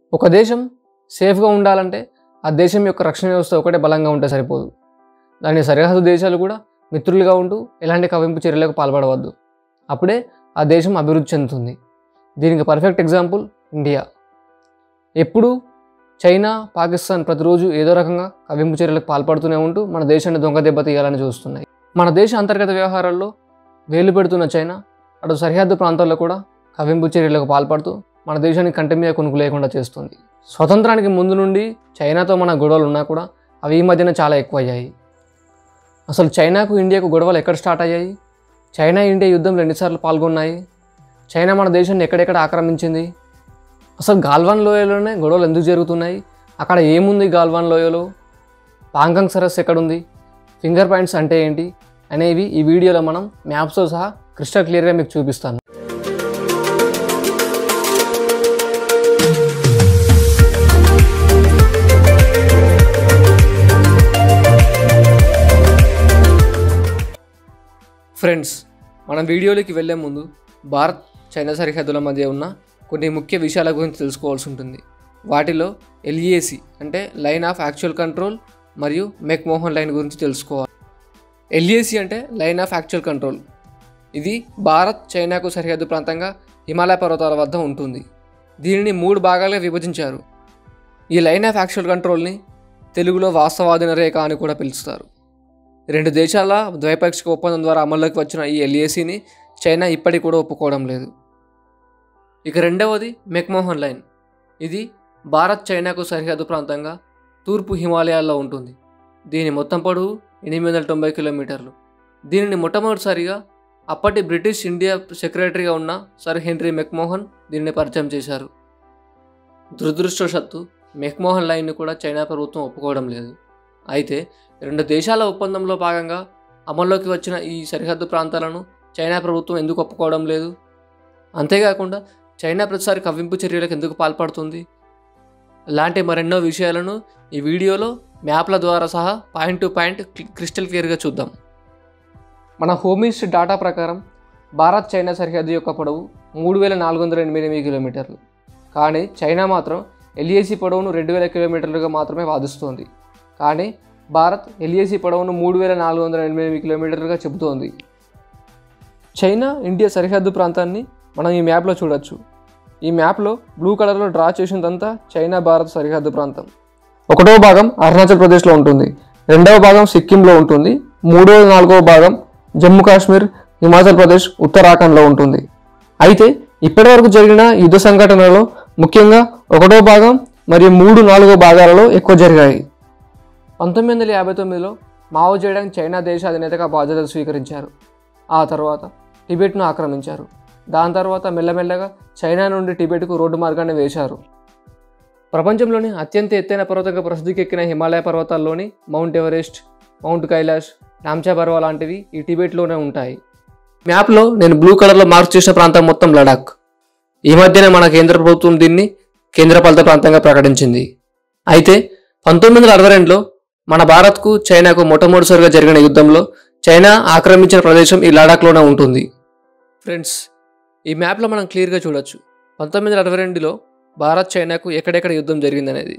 ఒక దేశం సేఫ్గా ఉండాలంటే ఆ దేశం యొక్క రక్షణ వ్యవస్థ ఒకటే బలంగా ఉంటే సరిపోదు దాని సరిహద్దు దేశాలు కూడా మిత్రులుగా ఉంటూ ఎలాంటి కవింపు చర్యలకు పాల్పడవద్దు అప్పుడే ఆ దేశం అభివృద్ధి చెందుతుంది దీనికి పర్ఫెక్ట్ ఎగ్జాంపుల్ ఇండియా ఎప్పుడు చైనా పాకిస్తాన్ ప్రతిరోజు ఏదో రకంగా కవింపు చర్యలకు పాల్పడుతూనే ఉంటూ మన దేశాన్ని దొంగ దెబ్బ తీయాలని చూస్తున్నాయి మన దేశ అంతర్గత వ్యవహారాల్లో వేలు పెడుతున్న చైనా అటు సరిహద్దు ప్రాంతాల్లో కూడా కవింపు చర్యలకు పాల్పడుతూ మన దేశానికి కంటి మీద కొనుక్కు లేకుండా చేస్తుంది స్వతంత్రానికి ముందు నుండి చైనాతో మన గొడవలు ఉన్నా కూడా అవి ఈ మధ్యన చాలా ఎక్కువ అయ్యాయి అసలు చైనాకు ఇండియాకు గొడవలు ఎక్కడ స్టార్ట్ అయ్యాయి చైనా ఇండియా యుద్ధంలో ఎన్నిసార్లు పాల్గొన్నాయి చైనా మన దేశాన్ని ఎక్కడెక్కడ ఆక్రమించింది అసలు గాల్వాన్ లోయలోనే గొడవలు ఎందుకు జరుగుతున్నాయి అక్కడ ఏముంది గాల్వాన్ లోయలో పాంగంగ్ సరస్సు ఎక్కడుంది ఫింగర్ పాయింట్స్ అంటే ఏంటి అనేవి ఈ వీడియోలో మనం మ్యాప్స్తో సహా క్రిస్టల్ క్లియర్గా మీకు చూపిస్తాను ఫ్రెండ్స్ మనం వీడియోలోకి వెళ్ళే ముందు భారత్ చైనా సరిహద్దుల మధ్య ఉన్న కొన్ని ముఖ్య విషయాల గురించి తెలుసుకోవాల్సి ఉంటుంది వాటిలో ఎల్ఈఏసి అంటే లైన్ ఆఫ్ యాక్చువల్ కంట్రోల్ మరియు మెక్మోహన్ లైన్ గురించి తెలుసుకోవాలి ఎల్ఈఏసి అంటే లైన్ ఆఫ్ యాక్చువల్ కంట్రోల్ ఇది భారత్ చైనాకు సరిహద్దు ప్రాంతంగా హిమాలయ పర్వతాల వద్ద ఉంటుంది దీనిని మూడు భాగాలుగా విభజించారు ఈ లైన్ ఆఫ్ యాక్చువల్ కంట్రోల్ని తెలుగులో వాస్తవాధీన రేఖ అని కూడా పిలుస్తారు రెండు దేశాల ద్వైపాక్షిక ఒప్పందం ద్వారా అమల్లోకి వచ్చిన ఈ ఎల్ఏసీని చైనా ఇప్పటికి కూడా ఒప్పుకోవడం లేదు ఇక రెండవది మెక్మోహన్ లైన్ ఇది భారత్ చైనాకు సరిహద్దు ప్రాంతంగా తూర్పు హిమాలయాల్లో ఉంటుంది దీని మొత్తం పొడవు ఎనిమిది వందల తొంభై కిలోమీటర్లు దీనిని మొట్టమొదటిసారిగా అప్పటి బ్రిటిష్ ఇండియా సెక్రటరీగా ఉన్న సర్ హెన్రీ మెక్మోహన్ దీనిని పరిచయం చేశారు దురదృష్టవశాత్తు మెక్మోహన్ లైన్ను కూడా చైనా ప్రభుత్వం ఒప్పుకోవడం లేదు అయితే రెండు దేశాల ఒప్పందంలో భాగంగా అమల్లోకి వచ్చిన ఈ సరిహద్దు ప్రాంతాలను చైనా ప్రభుత్వం ఎందుకు ఒప్పుకోవడం లేదు అంతేకాకుండా చైనా ప్రతిసారి కవ్వింపు చర్యలకు ఎందుకు పాల్పడుతుంది లాంటి మరెన్నో విషయాలను ఈ వీడియోలో మ్యాప్ల ద్వారా సహా పాయింట్ టు పాయింట్ క్రిస్టల్ క్లియర్గా చూద్దాం మన హోమిస్ట్ డాటా ప్రకారం భారత్ చైనా సరిహద్దు యొక్క పొడవు మూడు వేల నాలుగు వందల ఎనిమిది కిలోమీటర్లు కానీ చైనా మాత్రం ఎల్ఏసి పొడవును రెండు వేల కిలోమీటర్లుగా మాత్రమే వాదిస్తోంది కానీ భారత్ ఎల్ఏసి పొడవును మూడు వేల నాలుగు వందల ఎనిమిది కిలోమీటర్లుగా చెబుతోంది చైనా ఇండియా సరిహద్దు ప్రాంతాన్ని మనం ఈ మ్యాప్లో చూడొచ్చు ఈ మ్యాప్లో బ్లూ కలర్లో డ్రా చేసినదంతా చైనా భారత్ సరిహద్దు ప్రాంతం ఒకటవ భాగం అరుణాచల్ ప్రదేశ్లో ఉంటుంది రెండవ భాగం సిక్కింలో ఉంటుంది మూడవ నాలుగవ భాగం జమ్మూ కాశ్మీర్ హిమాచల్ ప్రదేశ్ ఉత్తరాఖండ్లో ఉంటుంది అయితే ఇప్పటివరకు జరిగిన యుద్ధ సంఘటనలలో ముఖ్యంగా ఒకటో భాగం మరియు మూడు నాలుగో భాగాలలో ఎక్కువ జరిగాయి పంతొమ్మిది వందల యాభై తొమ్మిదిలో మావో జేడాంగ్ చైనా దేశ అధినేతగా బాధ్యతలు స్వీకరించారు ఆ తర్వాత టిబెట్ను ఆక్రమించారు దాని తర్వాత మెల్లమెల్లగా చైనా నుండి టిబెట్కు రోడ్డు మార్గాన్ని వేశారు ప్రపంచంలోని అత్యంత ఎత్తైన పర్వతంగా ప్రసిద్ధికెక్కిన హిమాలయ పర్వతాల్లోని Mount Everest Mount Kailash Namcha Barwa లాంటివి ఈ టిబెట్లోనే ఉంటాయి మ్యాప్లో నేను బ్లూ కలర్లో మార్క్ చేసిన ప్రాంతం మొత్తం లడాక్ ఈ మధ్యనే మన కేంద్ర ప్రభుత్వం దీన్ని కేంద్రపాలిత ప్రాంతంగా ప్రకటించింది అయితే పంతొమ్మిది వందల అరవై రెండులో మన భారత్కు చైనాకు మొట్టమొదటిసారిగా జరిగిన యుద్ధంలో చైనా ఆక్రమించిన ప్రదేశం ఈ లడాక్లోనే ఉంటుంది ఫ్రెండ్స్ ఈ మ్యాప్లో మనం క్లియర్గా చూడొచ్చు పంతొమ్మిది వందల అరవై రెండులో భారత్ చైనాకు ఎక్కడెక్కడ యుద్ధం జరిగిందనేది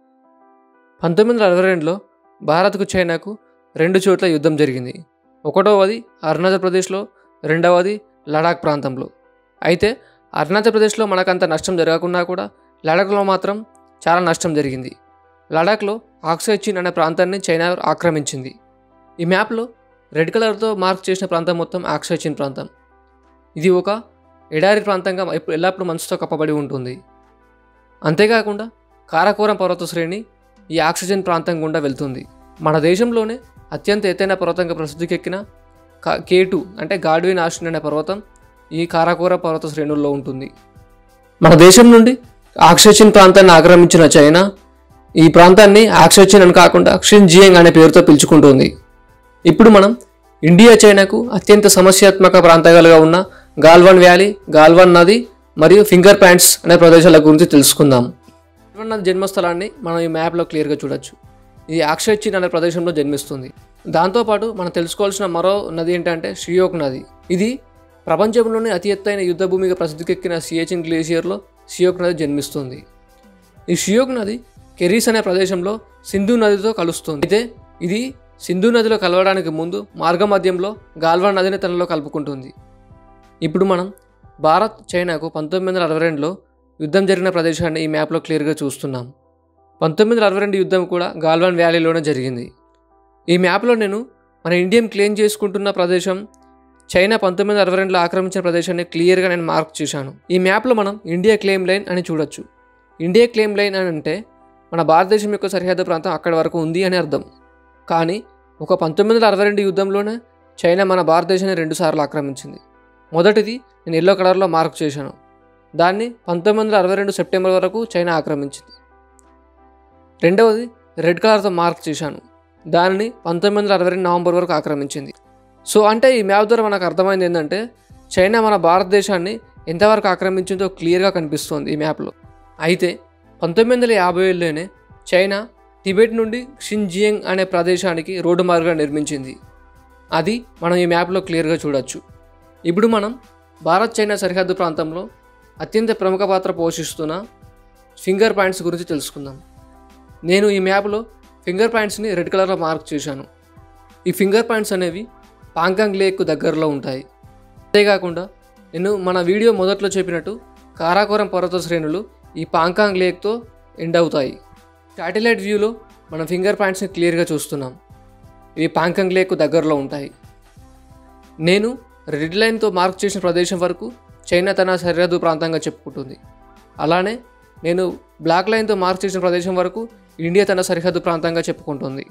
పంతొమ్మిది వందల అరవై రెండులో భారత్కు చైనాకు రెండు చోట్ల యుద్ధం జరిగింది ఒకటవది అరుణాచల్ ప్రదేశ్లో రెండవది లడాక్ ప్రాంతంలో అయితే అరుణాచల్ ప్రదేశ్లో మనకంత నష్టం జరగకున్నా కూడా లడాక్లో మాత్రం చాలా నష్టం జరిగింది లడాక్లో ఆక్సైచిన్ అనే ప్రాంతాన్ని చైనా ఆక్రమించింది ఈ మ్యాప్లో రెడ్ కలర్తో మార్క్ చేసిన ప్రాంతం మొత్తం ఆక్సైచిన్ ప్రాంతం ఇది ఒక ఎడారి ప్రాంతంగా ఎప్పుడు ఎల్లప్పుడూ మంచుతో కప్పబడి ఉంటుంది అంతేకాకుండా కారకోరం పర్వత శ్రేణి ఈ ఆక్సిజన్ ప్రాంతం గుండా వెళ్తుంది మన దేశంలోనే అత్యంత ఎత్తైన పర్వతంగా ప్రసిద్ధికెక్కిన కే టూ అంటే గాడ్విన్ ఆస్టిన్ అనే పర్వతం ఈ కారాకోర పర్వత శ్రేణుల్లో ఉంటుంది మన దేశం నుండి ఆక్సిజన్ ప్రాంతాన్ని ఆక్రమించిన చైనా ఈ ప్రాంతాన్ని ఆక్సిజన్ అని కాకుండా షిన్జియంగ్ అనే పేరుతో పిలుచుకుంటుంది ఇప్పుడు మనం ఇండియా చైనాకు అత్యంత సమస్యాత్మక ప్రాంతాలుగా ఉన్న గాల్వన్ వ్యాలీ గాల్వన్ నది మరియు ఫింగర్ పాయింట్స్ అనే ప్రదేశాల గురించి తెలుసుకుందాం గాల్వన్ నది జన్మస్థలాన్ని మనం ఈ మ్యాప్లో క్లియర్గా చూడొచ్చు ఇది ఆక్షయచిన్ అనే ప్రదేశంలో జన్మిస్తుంది దాంతోపాటు మనం తెలుసుకోవాల్సిన మరో నది ఏంటంటే షియోక్ నది ఇది ప్రపంచంలోనే అతి ఎత్తైన యుద్ధ భూమిగా ప్రసిద్ధికెక్కిన సియేచిన్ గ్లేషియర్లో సియోక్ నది జన్మిస్తుంది ఈ షియోక్ నది కెరీస్ అనే ప్రదేశంలో సింధు నదితో కలుస్తుంది అయితే ఇది సింధు నదిలో కలవడానికి ముందు మార్గమధ్యంలో గాల్వాన్ నదిని తనలో కలుపుకుంటుంది ఇప్పుడు మనం భారత్ చైనాకు పంతొమ్మిది వందల అరవై రెండులో యుద్ధం జరిగిన ప్రదేశాన్ని ఈ మ్యాప్లో క్లియర్గా చూస్తున్నాం పంతొమ్మిది వందల అరవై రెండు యుద్ధం కూడా గాల్వాన్ వ్యాలీలోనే జరిగింది ఈ మ్యాప్లో నేను మన ఇండియన్ క్లెయిమ్ చేసుకుంటున్న ప్రదేశం చైనా పంతొమ్మిది వందల అరవై రెండులో ఆక్రమించిన ప్రదేశాన్ని క్లియర్గా నేను మార్క్ చేశాను ఈ మ్యాప్లో మనం ఇండియా క్లెయిమ్ లైన్ అని చూడొచ్చు ఇండియా క్లెయిమ్ లైన్ అని అంటే మన భారతదేశం యొక్క సరిహద్దు ప్రాంతం అక్కడి వరకు ఉంది అని అర్థం కానీ ఒక పంతొమ్మిది వందల అరవై రెండు యుద్ధంలోనే చైనా మన భారతదేశాన్ని రెండుసార్లు ఆక్రమించింది మొదటిది నేను ఎల్లో కలర్లో మార్క్ చేశాను దాన్ని పంతొమ్మిది వందల అరవై రెండు సెప్టెంబర్ వరకు చైనా ఆక్రమించింది రెండవది రెడ్ కలర్తో మార్క్ చేశాను దానిని పంతొమ్మిది వందల అరవై రెండు నవంబర్ వరకు ఆక్రమించింది సో అంటే ఈ మ్యాప్ ద్వారా మనకు అర్థమైంది ఏంటంటే చైనా మన భారతదేశాన్ని ఎంతవరకు ఆక్రమించిందో క్లియర్గా కనిపిస్తోంది ఈ మ్యాప్లో అయితే పంతొమ్మిది వందల యాభై ఏళ్ళలోనే చైనా టిబెట్ నుండి షిన్జియంగ్ అనే ప్రదేశానికి రోడ్డు మార్గాన్ని నిర్మించింది అది మనం ఈ మ్యాప్లో క్లియర్గా చూడొచ్చు ఇప్పుడు మనం భారత్ చైనా సరిహద్దు ప్రాంతంలో అత్యంత ప్రముఖ పాత్ర పోషిస్తున్న ఫింగర్ పాయింట్స్ గురించి తెలుసుకుందాం నేను ఈ మ్యాప్లో ఫింగర్ పాయింట్స్ని రెడ్ కలర్లో మార్క్ చేశాను ఈ ఫింగర్ పాయింట్స్ అనేవి పాంకాంగ్ లేక్ దగ్గరలో ఉంటాయి అంతేకాకుండా నేను మన వీడియో మొదట్లో చెప్పినట్టు కారాకోరం పర్వత శ్రేణులు ఈ పాంకాంగ్ లేక్తో ఎండ్ అవుతాయి శాటిలైట్ వ్యూలో మనం ఫింగర్ పాయింట్స్ని క్లియర్గా చూస్తున్నాం ఇవి పాంకాంగ్ లేక్ దగ్గరలో ఉంటాయి నేను రెడ్ లైన్తో మార్క్ చేసిన ప్రదేశం వరకు చైనా తన సరిహద్దు ప్రాంతంగా చెప్పుకుంటుంది అలానే నేను బ్లాక్ లైన్తో మార్క్ చేసిన ప్రదేశం వరకు ఇండియా తన సరిహద్దు ప్రాంతంగా చెప్పుకుంటుంది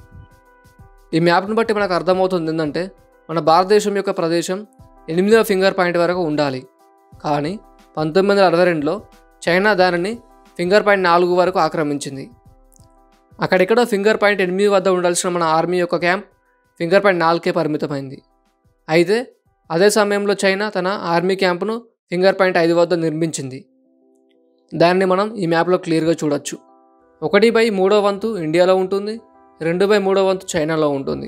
ఈ మ్యాప్ను బట్టి మనకు అర్థమవుతుంది ఏంటంటే మన భారతదేశం యొక్క ప్రదేశం ఎనిమిదవ ఫింగర్ పాయింట్ వరకు ఉండాలి కానీ పంతొమ్మిది వందల అరవై రెండులో చైనా దానిని ఫింగర్ పాయింట్ నాలుగు వరకు ఆక్రమించింది అక్కడెక్కడో ఫింగర్ పాయింట్ ఎనిమిది వద్ద ఉండాల్సిన మన ఆర్మీ యొక్క క్యాంప్ ఫింగర్ పాయింట్ నాలుగుకే పరిమితమైంది అయితే అదే సమయంలో చైనా తన ఆర్మీ క్యాంపును ఫింగర్ పాయింట్ ఐదు వద్ద నిర్మించింది దాన్ని మనం ఈ మ్యాప్లో క్లియర్గా చూడొచ్చు ఒకటి బై మూడో వంతు ఇండియాలో ఉంటుంది రెండు బై మూడో వంతు చైనాలో ఉంటుంది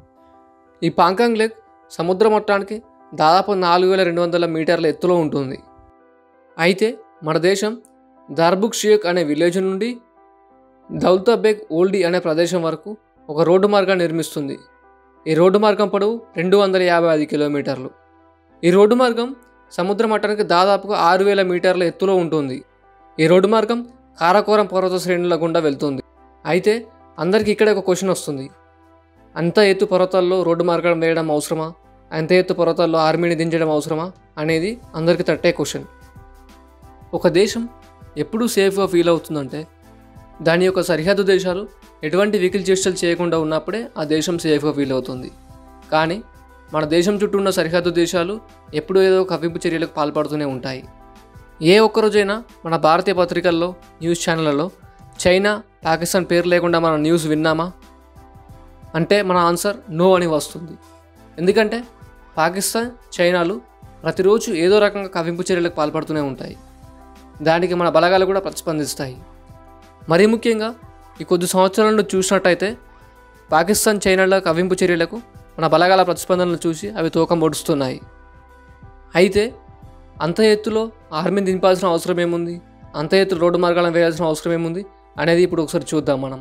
ఈ పాంకాంగ్ లేక్ సముద్ర మట్టానికి దాదాపు నాలుగు వేల రెండు వందల మీటర్ల ఎత్తులో ఉంటుంది అయితే మన దేశం దార్బుక్ షియక్ అనే విలేజ్ నుండి దౌల్తాబేగ్ ఓల్డీ అనే ప్రదేశం వరకు ఒక రోడ్డు మార్గాన్ని నిర్మిస్తుంది ఈ రోడ్డు మార్గం పొడవు రెండు వందల యాభై ఐదు కిలోమీటర్లు ఈ రోడ్డు మార్గం సముద్ర మట్టానికి దాదాపుగా ఆరు వేల మీటర్ల ఎత్తులో ఉంటుంది ఈ రోడ్డు మార్గం కారకోరం పర్వత శ్రేణుల గుండా వెళ్తుంది అయితే అందరికీ ఇక్కడే ఒక క్వశ్చన్ వస్తుంది అంత ఎత్తు పర్వతాల్లో రోడ్డు మార్గం వేయడం అవసరమా అంత ఎత్తు పర్వతాల్లో ఆర్మీని దించడం అవసరమా అనేది అందరికీ తట్టే క్వశ్చన్ ఒక దేశం ఎప్పుడు సేఫ్గా ఫీల్ అవుతుందంటే దాని యొక్క సరిహద్దు దేశాలు ఎటువంటి వెహికల్ చేష్టలు చేయకుండా ఉన్నప్పుడే ఆ దేశం సేఫ్గా ఫీల్ అవుతుంది కానీ మన దేశం చుట్టూ ఉన్న సరిహద్దు దేశాలు ఎప్పుడూ ఏదో కవ్వింపు చర్యలకు పాల్పడుతూనే ఉంటాయి ఏ ఒక్కరోజైనా మన భారతీయ పత్రికల్లో న్యూస్ ఛానళ్ళలో చైనా పాకిస్తాన్ పేరు లేకుండా మనం న్యూస్ విన్నామా అంటే మన ఆన్సర్ నో అని వస్తుంది ఎందుకంటే పాకిస్తాన్ చైనాలు ప్రతిరోజు ఏదో రకంగా కవ్వింపు చర్యలకు పాల్పడుతూనే ఉంటాయి దానికి మన బలగాలు కూడా ప్రతిస్పందిస్తాయి మరీ ముఖ్యంగా ఈ కొద్ది సంవత్సరాలను చూసినట్టయితే పాకిస్తాన్ చైనాల కవ్వింపు చర్యలకు మన బలగాల ప్రతిస్పందనలు చూసి అవి తూకం పొడుస్తున్నాయి అయితే అంత ఎత్తులో ఆర్మీని దింపాల్సిన అవసరం ఏముంది అంత ఎత్తు రోడ్డు మార్గాలను వేయాల్సిన అవసరం ఏముంది అనేది ఇప్పుడు ఒకసారి చూద్దాం మనం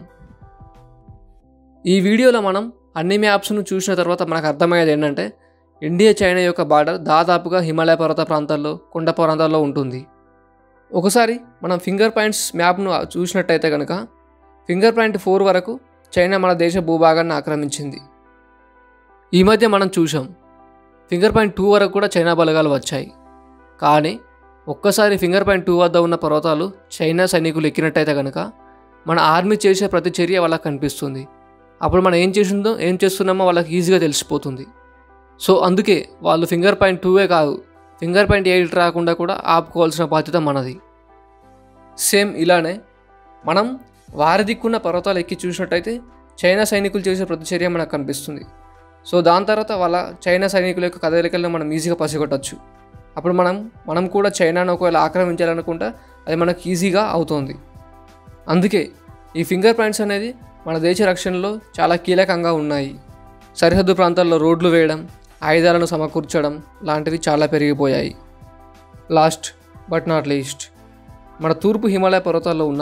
ఈ వీడియోలో మనం అన్ని మ్యాప్స్ను చూసిన తర్వాత మనకు అర్థమయ్యేది ఏంటంటే ఇండియా చైనా యొక్క బార్డర్ దాదాపుగా హిమాలయ పర్వత ప్రాంతాల్లో కొండ ప్రాంతాల్లో ఉంటుంది ఒకసారి మనం ఫింగర్ పాయింట్స్ మ్యాప్ను చూసినట్టయితే కనుక ఫింగర్ పాయింట్ ఫోర్ వరకు చైనా మన దేశ భూభాగాన్ని ఆక్రమించింది ఈ మధ్య మనం చూసాం ఫింగర్ పాయింట్ టూ వరకు కూడా చైనా బలగాలు వచ్చాయి కానీ ఒక్కసారి ఫింగర్ పాయింట్ టూ వద్ద ఉన్న పర్వతాలు చైనా సైనికులు ఎక్కినట్టయితే కనుక మన ఆర్మీ చేసే ప్రతి చర్య వాళ్ళకి కనిపిస్తుంది అప్పుడు మనం ఏం చేసిందో ఏం చేస్తున్నామో వాళ్ళకి ఈజీగా తెలిసిపోతుంది సో అందుకే వాళ్ళు ఫింగర్ పాయింట్ టూవే కాదు ఫింగర్ పాయింట్ ఎయిట్ రాకుండా కూడా ఆపుకోవాల్సిన బాధ్యత మనది సేమ్ ఇలానే మనం వారి దిక్కున్న పర్వతాలు ఎక్కి చూసినట్టయితే చైనా సైనికులు చేసే ప్రతిచర్య మనకు కనిపిస్తుంది సో దాని తర్వాత వాళ్ళ చైనా సైనికుల యొక్క కదలికలను మనం ఈజీగా పసిగొట్టచ్చు అప్పుడు మనం మనం కూడా చైనాను ఒకవేళ ఆక్రమించాలనుకుంటే అది మనకు ఈజీగా అవుతుంది అందుకే ఈ ఫింగర్ పాయింట్స్ అనేది మన దేశ రక్షణలో చాలా కీలకంగా ఉన్నాయి సరిహద్దు ప్రాంతాల్లో రోడ్లు వేయడం ఆయుధాలను సమకూర్చడం లాంటివి చాలా పెరిగిపోయాయి లాస్ట్ బట్ నాట్ లీస్ట్ మన తూర్పు హిమాలయ పర్వతాల్లో ఉన్న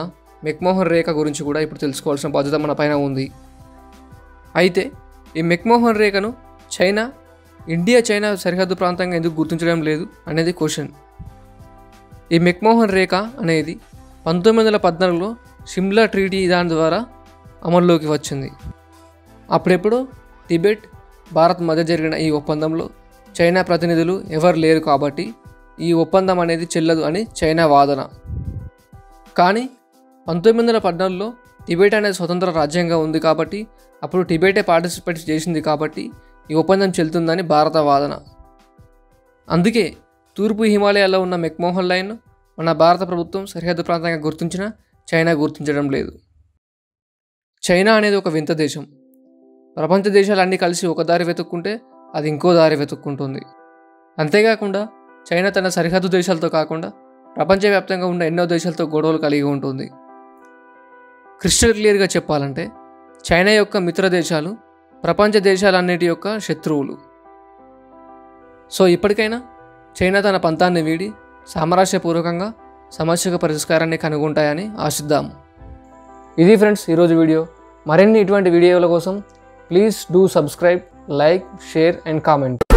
మెక్మోహన్ రేఖ గురించి కూడా ఇప్పుడు తెలుసుకోవాల్సిన బాధ్యత మన పైన ఉంది అయితే ఈ మెక్మోహన్ రేఖను చైనా ఇండియా చైనా సరిహద్దు ప్రాంతంగా ఎందుకు గుర్తించడం లేదు అనేది క్వశ్చన్ ఈ మెక్మోహన్ రేఖ అనేది పంతొమ్మిది వందల పద్నాలుగులో షిమ్లా ట్రీటీ దాని ద్వారా అమల్లోకి వచ్చింది అప్పుడెప్పుడు టిబెట్ భారత్ మధ్య జరిగిన ఈ ఒప్పందంలో చైనా ప్రతినిధులు ఎవరు లేరు కాబట్టి ఈ ఒప్పందం అనేది చెల్లదు అని చైనా వాదన కానీ పంతొమ్మిది వందల పద్నాలుగులో టిబెట్ అనేది స్వతంత్ర రాజ్యంగా ఉంది కాబట్టి అప్పుడు టిబెటే పార్టిసిపేట్ చేసింది కాబట్టి ఈ ఒప్పందం చెల్లుతుందని భారత వాదన అందుకే తూర్పు హిమాలయాల్లో ఉన్న మెక్మోహన్ లైన్ మన భారత ప్రభుత్వం సరిహద్దు ప్రాంతంగా గుర్తించిన చైనా గుర్తించడం లేదు చైనా అనేది ఒక వింత దేశం ప్రపంచ దేశాలన్నీ కలిసి ఒక దారి వెతుక్కుంటే అది ఇంకో దారి వెతుక్కుంటుంది అంతేకాకుండా చైనా తన సరిహద్దు దేశాలతో కాకుండా ప్రపంచవ్యాప్తంగా ఉన్న ఎన్నో దేశాలతో గొడవలు కలిగి ఉంటుంది క్రిస్టల్ క్లియర్గా చెప్పాలంటే చైనా యొక్క మిత్ర దేశాలు ప్రపంచ దేశాలన్నిటి యొక్క శత్రువులు సో ఇప్పటికైనా చైనా తన పంతాన్ని వీడి సామరస్యపూర్వకంగా సమస్యకు పరిష్కారాన్ని కనుగొంటాయని ఆశిద్దాము ఇది ఫ్రెండ్స్ ఈరోజు వీడియో మరిన్ని ఇటువంటి వీడియోల కోసం please do subscribe like share and comment